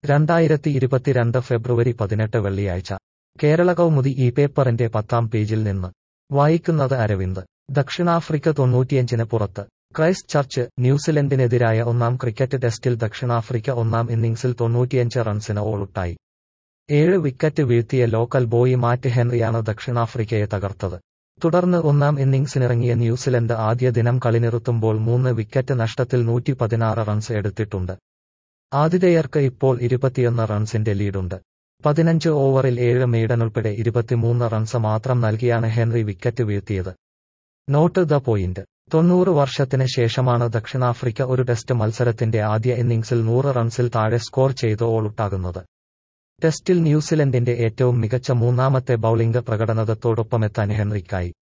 രണ്ടായിരത്തി ഇരുപത്തിരണ്ട് ഫെബ്രുവരി പതിനെട്ട് വെള്ളിയാഴ്ച കേരള കൗമുദി ഈ പേപ്പറിന്റെ പത്താം പേജിൽ നിന്ന് വായിക്കുന്നത് അരവിന്ദ് ദക്ഷിണാഫ്രിക്ക തൊണ്ണൂറ്റിയഞ്ചിന് പുറത്ത് ക്രൈസ്റ്റ് ചർച്ച് ന്യൂസിലൻഡിനെതിരായ ഒന്നാം ക്രിക്കറ്റ് ടെസ്റ്റിൽ ദക്ഷിണാഫ്രിക്ക ഒന്നാം ഇന്നിംഗ്സിൽ തൊണ്ണൂറ്റിയഞ്ച് റൺസിന് ഓളുട്ടായി ഏഴ് വിക്കറ്റ് വീഴ്ത്തിയ ലോക്കൽ ബോയി മാറ്റ് ഹെൻറിയാണ് ദക്ഷിണാഫ്രിക്കയെ തകർത്തത് തുടർന്ന് ഒന്നാം ഇന്നിംഗ്സിനിറങ്ങിയ ന്യൂസിലൻഡ് ആദ്യ ദിനം കളി നിർത്തുമ്പോൾ മൂന്ന് വിക്കറ്റ് നഷ്ടത്തിൽ നൂറ്റി പതിനാറ് റൺസ് എടുത്തിട്ടുണ്ട് ആതിഥേയർക്ക് ഇപ്പോൾ ഇരുപത്തിയൊന്ന് റൺസിന്റെ ലീഡുണ്ട് പതിനഞ്ച് ഓവറിൽ ഏഴ് മെയ്ഡനുൾപ്പെടെ ഇരുപത്തിമൂന്ന് റൺസ് മാത്രം നൽകിയാണ് ഹെൻറി വിക്കറ്റ് വീഴ്ത്തിയത് നോട്ട് ദ പോയിന്റ് തൊണ്ണൂറ് വർഷത്തിന് ശേഷമാണ് ദക്ഷിണാഫ്രിക്ക ഒരു ടെസ്റ്റ് മത്സരത്തിന്റെ ആദ്യ ഇന്നിംഗ്സിൽ നൂറ് റൺസിൽ താഴെ സ്കോർ ചെയ്ത് ഓളുട്ടാകുന്നത് ടെസ്റ്റിൽ ന്യൂസിലൻഡിന്റെ ഏറ്റവും മികച്ച മൂന്നാമത്തെ ബൌളിംഗ് പ്രകടനത്തോടൊപ്പമെത്താൻ ഹെൻറിക്കായി